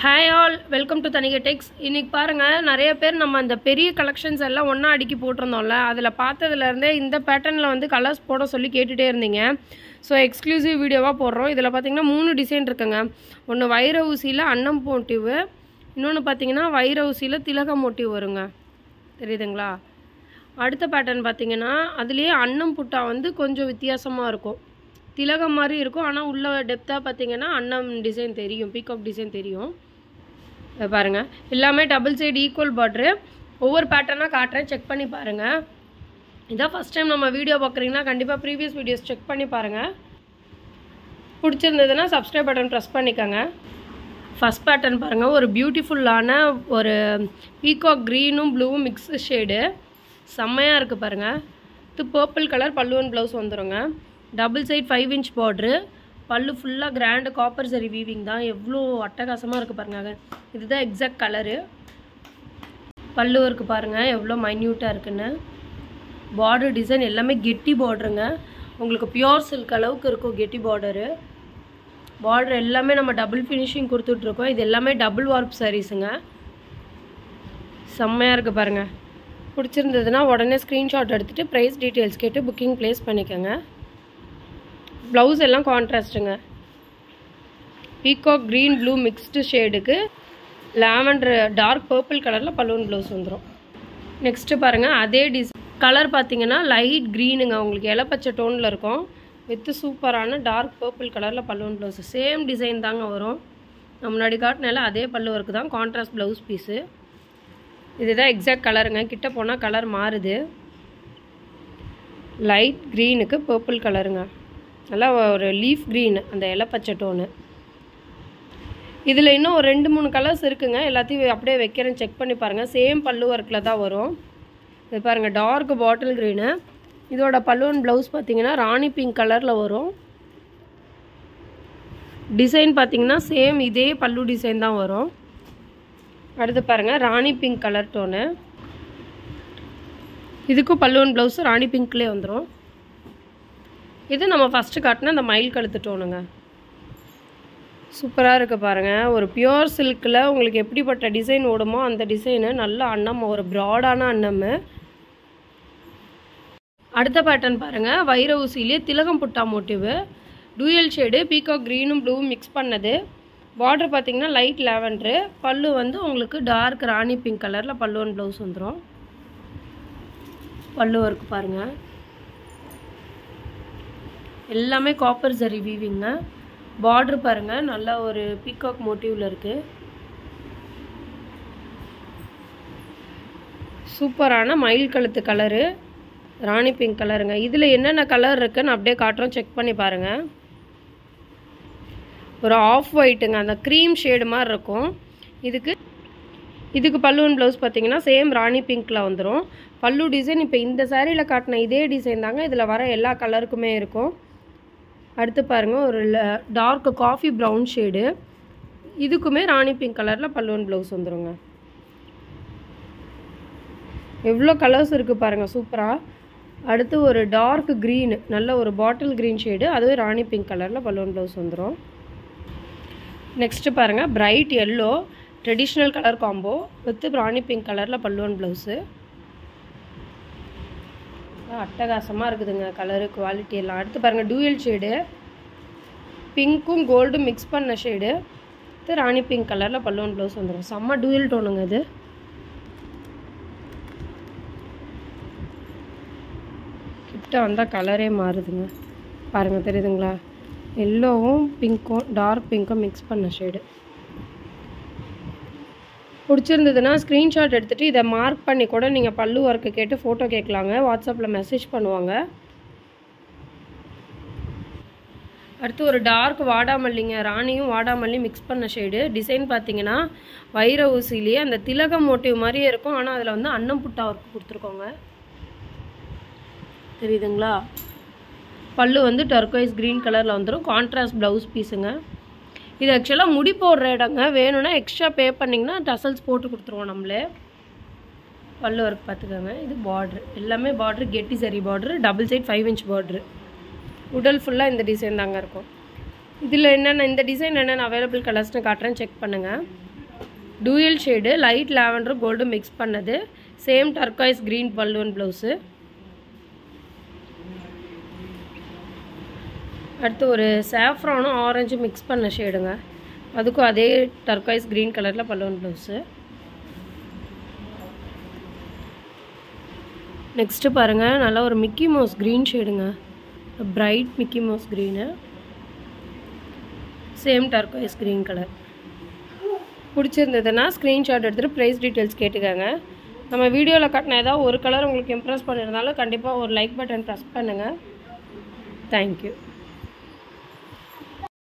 hi all welcome to Thanigai Techs இன்னைக்கு பாருங்கள் நிறைய பேர் நம்ம அந்த பெரிய கலெக்ஷன்ஸ் எல்லாம் ஒன்றா அடுக்கி போட்டிருந்தோம்ல அதில் பார்த்ததுலேருந்தே இந்த பேட்டர்னில் வந்து கலர்ஸ் போட சொல்லி கேட்டுகிட்டே இருந்தீங்க ஸோ எக்ஸ்க்ளூசிவ் வீடியோவாக போடுறோம் இதில் பார்த்தீங்கன்னா மூணு டிசைன் இருக்குங்க ஒன்று வைர ஊசியில் அன்னம் மோட்டிவு இன்னொன்று பார்த்தீங்கன்னா வைர ஊசியில் திலக மோட்டிவ் வருங்க தெரியுதுங்களா அடுத்த பேட்டர்ன் பார்த்தீங்கன்னா அதுலேயே அன்னம் புட்டா வந்து கொஞ்சம் வித்தியாசமாக இருக்கும் திலகம் மாதிரி இருக்கும் ஆனால் உள்ள டெப்த்தாக பார்த்தீங்கன்னா அன்னம் டிசைன் தெரியும் பீகாக் டிசைன் தெரியும் இதை பாருங்க எல்லாமே டபுள் சைடு ஈக்குவல் பார்ட்ரு ஒவ்வொரு பேட்டர்னாக காட்டுறேன் செக் பண்ணி பாருங்கள் இதான் ஃபஸ்ட் டைம் நம்ம வீடியோ பார்க்குறீங்கன்னா கண்டிப்பாக ப்ரீவியஸ் வீடியோஸ் செக் பண்ணி பாருங்கள் பிடிச்சிருந்ததுன்னா சப்ஸ்கிரைப் பட்டன் ப்ரெஸ் பண்ணிக்கோங்க ஃபஸ்ட் பேட்டர்ன் பாருங்கள் ஒரு பியூட்டிஃபுல்லான ஒரு பீகாக் க்ரீனும் ப்ளூவும் மிக்ஸ் ஷேடு செம்மையாக இருக்குது பாருங்கள் இது பர்பிள் கலர் பல்லுவன் ப்ளவுஸ் வந்துருங்க double side five inch border பல்லு ஃபுல்லாக கிராண்டு காப்பர் சரி வீவிங் தான் எவ்வளோ அட்டகாசமாக இருக்குது பாருங்க இதுதான் எக்ஸாக்ட் கலரு பல்லு இருக்குது பாருங்கள் எவ்வளோ மைன்யூட்டாக இருக்குன்னு பார்டர் டிசைன் எல்லாமே கெட்டி பார்டருங்க உங்களுக்கு பியோர் சில்க் அளவுக்கு இருக்கும் கெட்டி பார்டரு பார்டர் எல்லாமே நம்ம டபுள் ஃபினிஷிங் கொடுத்துட்ருக்கோம் இது எல்லாமே டபுள் வார்ப் சாரீஸுங்க செம்மையாக இருக்குது பாருங்கள் பிடிச்சிருந்ததுன்னா உடனே ஸ்க்ரீன்ஷாட் எடுத்துகிட்டு ப்ரைஸ் டீட்டெயில்ஸ் கேட்டு புக்கிங் ப்ளேஸ் பண்ணிக்கோங்க ப்ளவுஸ் எல்லாம் கான்ட்ராஸ்ட்டுங்க பீகாக் க்ரீன் ப்ளூ மிக்ஸ்டு ஷேடுக்கு லாவெண்டர் டார்க் பர்பிள் கலரில் பலூன் ப்ளவுஸ் வந்துடும் நெக்ஸ்ட்டு பாருங்கள் அதே டிஸ் கலர் பார்த்தீங்கன்னா லைட் க்ரீனுங்க உங்களுக்கு இலப்பச்சை டோனில் இருக்கும் வித்து சூப்பரான டார்க் பர்பிள் கலரில் பலூன் ப்ளவுஸ் சேம் டிசைன் தாங்க வரும் நான் முன்னாடி காட்டினால அதே பல்லு ஒர்க்கு தான் கான்ட்ராஸ்ட் ப்ளவுஸ் பீஸு இதுதான் எக்ஸாக்ட் கலருங்க கிட்ட போனால் கலர் மாறுது லைட் க்ரீனுக்கு பர்பிள் கலருங்க நல்லா ஒரு லீஃப் க்ரீன் அந்த இலப்பச்சை டோனு இதில் இன்னும் ஒரு ரெண்டு மூணு கலர்ஸ் இருக்குங்க எல்லாத்தையும் அப்படியே வைக்கிறேன் செக் பண்ணி பாருங்கள் சேம் பல்லு ஒர்க்கில் தான் வரும் இது பாருங்கள் டார்க் பாட்டில் க்ரீனு இதோட பல்லுவன் ப்ளவுஸ் பார்த்தீங்கன்னா ராணி பிங்க் கலரில் வரும் டிசைன் பார்த்தீங்கன்னா சேம் இதே பல்லு டிசைன் தான் வரும் அடுத்து பாருங்கள் ராணி பிங்க் கலர் டோனு இதுக்கும் பல்லுவன் ப்ளவுஸ் ராணி பிங்க்லேயே வந்துடும் இது நம்ம ஃபஸ்ட்டு காட்டின இந்த மயில் கழுத்து டோனுங்க சூப்பராக இருக்குது பாருங்கள் ஒரு பியோர் சில்கில் உங்களுக்கு எப்படிப்பட்ட டிசைன் ஓடுமோ அந்த டிசைனு நல்ல அன்னம் ஒரு ப்ராடான அன்னம் அடுத்த பேட்டர்ன் பாருங்கள் வைர ஊசியிலே திலகம் புட்டா மோட்டிவு டூயல் ஷேடு பீகாக் க்ரீனும் ப்ளூவும் மிக்ஸ் பண்ணது பார்டர் பார்த்தீங்கன்னா லைட் லேவண்ட்ரு பல்லு வந்து உங்களுக்கு டார்க் ராணி பிங்க் கலரில் பல்லுவன் ப்ளவுஸ் வந்துடும் பல்லு ஒர்க் பாருங்கள் எல்லாமே காப்பர் ஜரி வீவிங்க பார்டர் பாருங்கள் நல்லா ஒரு பீகாக் மோட்டிவில் இருக்குது சூப்பரான மயில் கழுத்து கலரு ராணி பிங்க் கலருங்க இதில் என்னென்ன கலர் இருக்குன்னு அப்படியே காட்டுறோம் செக் பண்ணி பாருங்கள் ஒரு ஆஃப் ஒயிட்டுங்க அந்த க்ரீம் ஷேடு மாதிரி இருக்கும் இதுக்கு இதுக்கு பல்லுவன் ப்ளவுஸ் பார்த்தீங்கன்னா சேம் ராணி பிங்க்கில் வந்துடும் பல்லு டிசைன் இப்போ இந்த சாரியில் காட்டின இதே டிசைன் தாங்க இதில் வர எல்லா கலருக்குமே இருக்கும் அடுத்து பாருங்கள் ஒரு டார்க் காஃபி ப்ரௌன் ஷேடு இதுக்குமே ராணி பிங்க் கலரில் பல்லுவன் ப்ளவுஸ் வந்துடுங்க எவ்வளோ கலர்ஸ் இருக்குது பாருங்கள் சூப்பராக அடுத்து ஒரு டார்க் க்ரீனு நல்ல ஒரு பாட்டில் க்ரீன் ஷேடு அதுவே ராணி பிங்க் கலரில் பல்லுவன் ப்ளவுஸ் வந்துடும் நெக்ஸ்ட்டு பாருங்கள் bright yellow traditional colour combo with rani pink கலரில் பல்லுவன் ப்ளவுஸு அட்டகாசமாக இருக்குதுங்க கலரு குவாலிட்டி எல்லாம் அடுத்து பாருங்கள் டூயல் ஷேடு பிங்க்கும் கோல்டும் மிக்ஸ் பண்ண ஷேடு இது ராணி பிங்க் கலரில் பல்லுவன் ப்ளவுஸ் வந்துடும் செம்ம டூயல் டோனுங்க இது கிட்ட வந்தால் கலரே மாறுதுங்க பாருங்கள் தெரியுதுங்களா எல்லோவும் பிங்க்கும் டார்க் பிங்க்கும் மிக்ஸ் பண்ண ஷேடு பிடிச்சிருந்ததுன்னா ஸ்க்ரீன்ஷாட் எடுத்துகிட்டு இதை மார்க் பண்ணி கூட நீங்கள் பல்லு ஒர்க்கு கேட்டு ஃபோட்டோ கேட்கலாங்க வாட்ஸ்அப்பில் மெசேஜ் பண்ணுவாங்க அடுத்து ஒரு டார்க் வாடாமல்லிங்க ராணியும் வாடாமல்லி மிக்ஸ் பண்ண ஷேடு டிசைன் பார்த்தீங்கன்னா வைர ஊசிலேயே அந்த திலகம் மோட்டிவ் மாதிரியே இருக்கும் ஆனால் அதில் வந்து அன்னம் புட்டா ஒர்க் கொடுத்துருக்கோங்க தெரியுதுங்களா பல்லு வந்து டர்கோய்ஸ் க்ரீன் கலரில் வந்துடும் கான்ட்ராஸ்ட் ப்ளவுஸ் பீஸுங்க இது ஆக்சுவலாக முடி போடுற இடங்க வேணும்னா எக்ஸ்ட்ரா பே பண்ணிங்கன்னா டசல்ஸ் போட்டு கொடுத்துருவோம் நம்மளே பல்லு ஒர்க் பார்த்துக்கோங்க இது பார்ட்ரு எல்லாமே பார்ட்ரு கெட்டி சரி border double side five inch border உடல் ஃபுல்லாக இந்த டிசைன் தாங்க இருக்கும் இதில் என்னென்ன இந்த டிசைன் என்னென்ன அவைலபிள் கலர்ஸ்னு காட்டுறேன் செக் பண்ணுங்கள் dual shade light lavender gold mix பண்ணது சேம் டர்காய்ஸ் க்ரீன் பல்லுவன் ப்ளவுஸு அடுத்து ஒரு சாஃப்ரானும் ஆரஞ்சு மிக்ஸ் பண்ண ஷேடுங்க அதுக்கும் அதே டர்காய்ஸ் க்ரீன் கலரில் பல்லுவன் ப்ளவுஸு நெக்ஸ்ட்டு பாருங்கள் நல்லா ஒரு மிக்கி மவுஸ் க்ரீன் ஷேடுங்க bright Mickey Mouse green same turquoise green colour பிடிச்சிருந்ததுன்னா ஸ்க்ரீன்ஷாட் எடுத்துகிட்டு ப்ரைஸ் டீட்டெயில்ஸ் கேட்டுக்கோங்க நம்ம வீடியோவில் காட்டின ஏதாவது ஒரு கலர் உங்களுக்கு இம்ப்ரெஸ் பண்ணியிருந்தாலும் கண்டிப்பாக ஒரு லைக் பட்டன் ப்ரெஸ் பண்ணுங்கள் தேங்க்யூ